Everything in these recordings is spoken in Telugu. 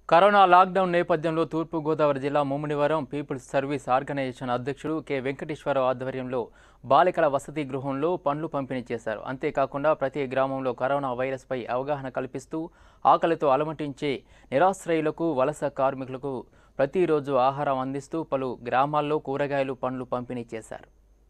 కరోనా లాక్డౌన్ నేపథ్యంలో తూర్పుగోదావరి జిల్లా ముమ్మిడివరం పీపుల్స్ సర్వీస్ ఆర్గనైజేషన్ అధ్యక్షుడు కె వెంకటేశ్వరరావు ఆధ్వర్యంలో బాలికల వసతి గృహంలో పండ్లు పంపిణీ చేశారు అంతేకాకుండా ప్రతి గ్రామంలో కరోనా వైరస్పై అవగాహన కల్పిస్తూ ఆకలితో అలమటించే నిరాశ్రయులకు వలస కార్మికులకు ప్రతిరోజు ఆహారం అందిస్తూ పలు గ్రామాల్లో కూరగాయలు పండ్లు పంపిణీ చేశారు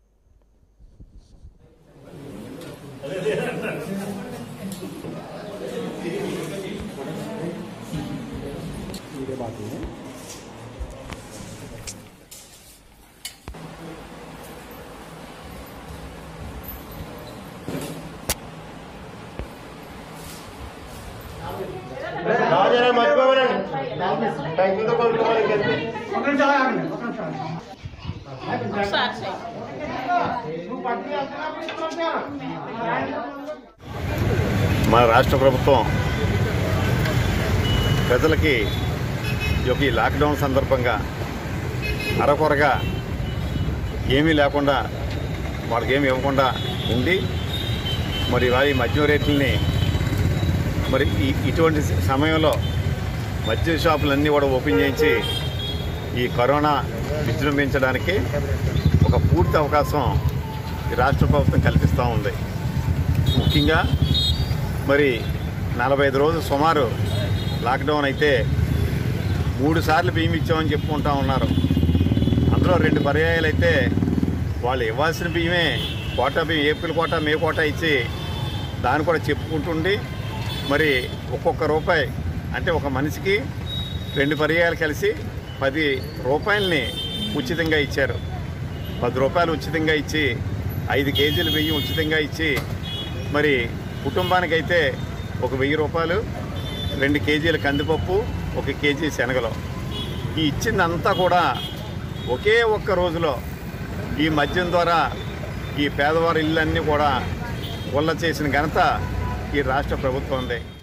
రాజారావు మర్చిపోవరండి టైంతో కొనుక్కోవాలి కలిపి ఒక నిమిషం ఆగండి ఒక నిమిషం ఆగండి. మన రాష్ట్ర ప్రభుత్వం ప్రజలకి ఈ యొక్క ఈ లాక్డౌన్ సందర్భంగా అరకొరగా ఏమీ లేకుండా వాళ్ళకి ఏమి ఇవ్వకుండా ఉండి మరి వారి మద్యం రేట్లని మరి ఈ ఇటువంటి సమయంలో మద్యం షాపులన్నీ కూడా ఓపెన్ చేయించి ఈ కరోనా విజృంభించడానికి ఒక పూర్తి అవకాశం ఈ రాష్ట్ర ప్రభుత్వం కల్పిస్తూ ఉంది ముఖ్యంగా మరి నలభై ఐదు రోజులు సుమారు లాక్డౌన్ అయితే మూడు సార్లు బియ్యం ఇచ్చామని చెప్పుకుంటా ఉన్నారు అందులో రెండు పర్యాయాలు అయితే వాళ్ళు ఇవ్వాల్సిన బియ్యమే కోటా బియ్యం ఏప్రిల్ కోటా మే కోటా ఇచ్చి దాన్ని కూడా చెప్పుకుంటుండి మరి ఒక్కొక్క రూపాయి అంటే ఒక మనిషికి రెండు పర్యాయాలు కలిసి పది రూపాయలని ఉచితంగా ఇచ్చారు పది రూపాయలు ఉచితంగా ఇచ్చి ఐదు కేజీలు బియ్యం ఉచితంగా ఇచ్చి మరి కుటుంబానికైతే ఒక వెయ్యి రూపాయలు రెండు కేజీల కందిపప్పు ఒక కేజీ శనగలు ఈ ఇచ్చిందంతా కూడా ఒకే ఒక్క రోజులో ఈ మద్యం ద్వారా ఈ పేదవారి ఇళ్ళన్నీ కూడా కొల్ల చేసిన ఘనత ఈ రాష్ట్ర ప్రభుత్వం ఉంది